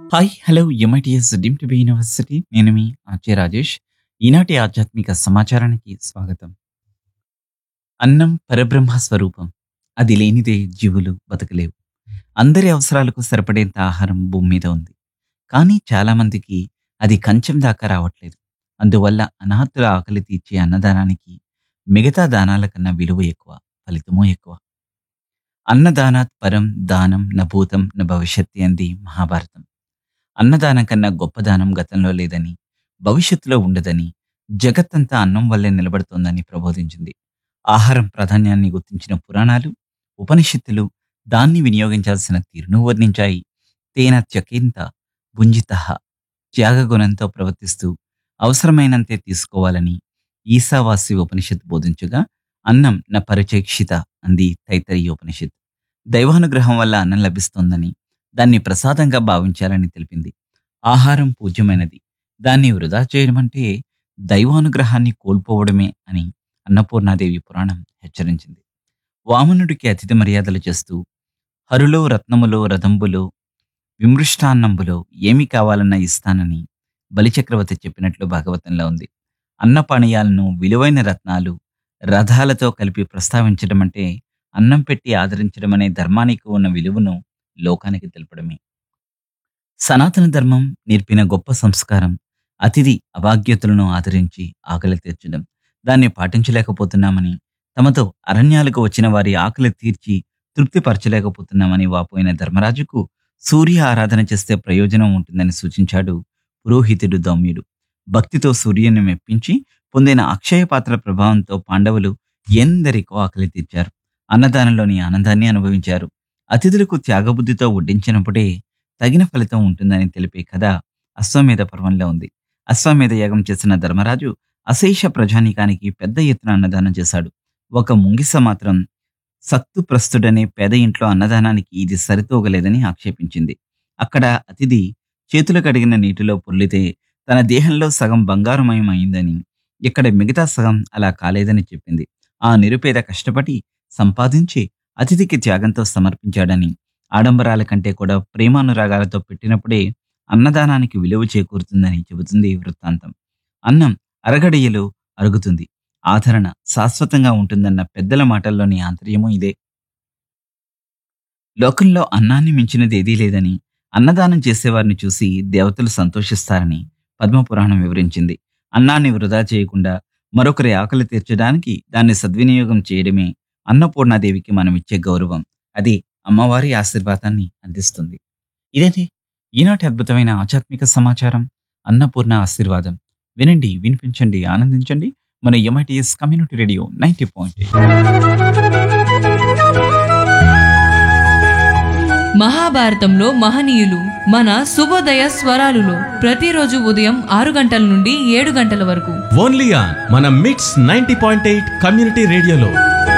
hi hello MITS deemed to be university నేను మీ RJ Rajesh ఈనాటి ఆధ్యాత్మిక సమాచారానికి స్వాగతం అన్నం పరబ్రహ్మ స్వరూపం అది లేనిదే జీవులు బతకలేవు అందరి అవసరాలకు సరిపడేంత ఆహారం భూమి మీద ఉంది కానీ చాలా మందికి అది కంచెం దాకా రావట్లేదు అందువల్ల అనాథుల ఆకలి తీర్చే అన్నదానానికి మిగతా దానాల కన్నా విలువ ఎక్కువ ఫలితమూ ఎక్కువ అన్నదానాత్ పరం దానం న భూతం న భవిష్యత్తి అంది మహాభారతం అన్నదానం కన్నా గొప్ప దానం గతంలో లేదని భవిష్యత్తులో ఉండదని జగత్తంతా అన్నం వల్లే నిలబడుతోందని ప్రబోధించింది ఆహారం ప్రాధాన్యాన్ని గుర్తించిన పురాణాలు ఉపనిషత్తులు దాన్ని వినియోగించాల్సిన తీరును వర్ణించాయి తేన త్యకేంత భుంజిత త్యాగగుణంతో ప్రవర్తిస్తూ అవసరమైనంతే తీసుకోవాలని ఈశావాసి ఉపనిషత్ బోధించగా అన్నం న పరిచేక్షిత అంది తైతరీయ ఉపనిషత్ దైవానుగ్రహం వల్ల అన్నం లభిస్తోందని దాన్ని ప్రసాదంగా భావించాలని తెలిపింది ఆహారం పూజ్యమైనది దాన్ని వృధా చేయడం అంటే దైవానుగ్రహాన్ని కోల్పోవడమే అని అన్నపూర్ణాదేవి పురాణం హెచ్చరించింది వామనుడికి అతిథి మర్యాదలు చేస్తూ హరులో రత్నములో రథంబులో విమృష్టాన్నంబులో ఏమి కావాలన్నా ఇస్తానని బలిచక్రవర్తి చెప్పినట్లు భాగవతంలో ఉంది అన్నపానీయాలను విలువైన రత్నాలు రథాలతో కలిపి ప్రస్తావించడం అంటే అన్నం పెట్టి ఆదరించడం అనే ధర్మానికి ఉన్న విలువను లోకానికి తెలపడమే సనాతన ధర్మం నేర్పిన గొప్ప సంస్కారం అతిథి అభాగ్యతలను ఆదరించి ఆకలి తీర్చడం దాన్ని పాటించలేకపోతున్నామని తమతో అరణ్యాలకు వచ్చిన వారి ఆకలి తీర్చి తృప్తిపరచలేకపోతున్నామని వాపోయిన ధర్మరాజుకు సూర్య ఆరాధన చేస్తే ప్రయోజనం ఉంటుందని సూచించాడు పురోహితుడు దౌమ్యుడు భక్తితో సూర్యుని మెప్పించి పొందిన అక్షయ పాత్ర ప్రభావంతో పాండవులు ఎందరికో ఆకలి తీర్చారు అన్నదానంలోని ఆనందాన్ని అనుభవించారు అతిథులకు త్యాగబుద్ధితో వడ్డించినప్పుడే తగిన ఫలితం ఉంటుందని తెలిపే కథ అశ్వమేధ పర్వంలో ఉంది అశ్వమేధ యాగం చేసిన ధర్మరాజు అశేష ప్రజానీకానికి పెద్ద ఎత్తున అన్నదానం చేశాడు ఒక ముంగిస మాత్రం సత్తుప్రస్తుడనే పేద ఇంట్లో అన్నదానానికి ఇది సరితూగలేదని ఆక్షేపించింది అక్కడ అతిథి చేతులు కడిగిన నీటిలో పొర్లితే తన దేహంలో సగం బంగారుమయం అయిందని ఇక్కడ మిగతా సగం అలా కాలేదని చెప్పింది ఆ నిరుపేద కష్టపడి సంపాదించి అతిథికి త్యాగంతో సమర్పించాడని ఆడంబరాల కంటే కూడా ప్రేమానురాగాలతో పెట్టినప్పుడే అన్నదానానికి విలువ చేకూరుతుందని చెబుతుంది ఈ వృత్తాంతం అన్నం అరగడియలో అరుగుతుంది ఆదరణ శాశ్వతంగా ఉంటుందన్న పెద్దల మాటల్లోని ఆంతర్యము ఇదే లోకంలో అన్నాన్ని మించినది ఏదీ లేదని అన్నదానం చేసేవారిని చూసి దేవతలు సంతోషిస్తారని పద్మపురాణం వివరించింది అన్నాన్ని వృధా చేయకుండా మరొకరి ఆకలి తీర్చడానికి దాన్ని సద్వినియోగం చేయడమే అన్నపూర్ణాదేవికి మనం ఇచ్చే గౌరవం అది అమ్మవారి ఆశీర్వాదాన్ని అందిస్తుంది ఇదేంటి ఈనాటి అద్భుతమైన ఆధ్యాత్మిక సమాచారం అన్నపూర్ణ ఆశీర్వాదం వినండి వినిపించండి ఆనందించండి మన MITS community radio ninety point మహాభారతంలో మహనీయులు మన శుభోదయ స్వరాలులో ప్రతిరోజు ఉదయం ఆరు గంటల నుండి ఏడు గంటల వరకు ఓన్లీ ఆన్ మన MITS ninety point eight community రేడియోలో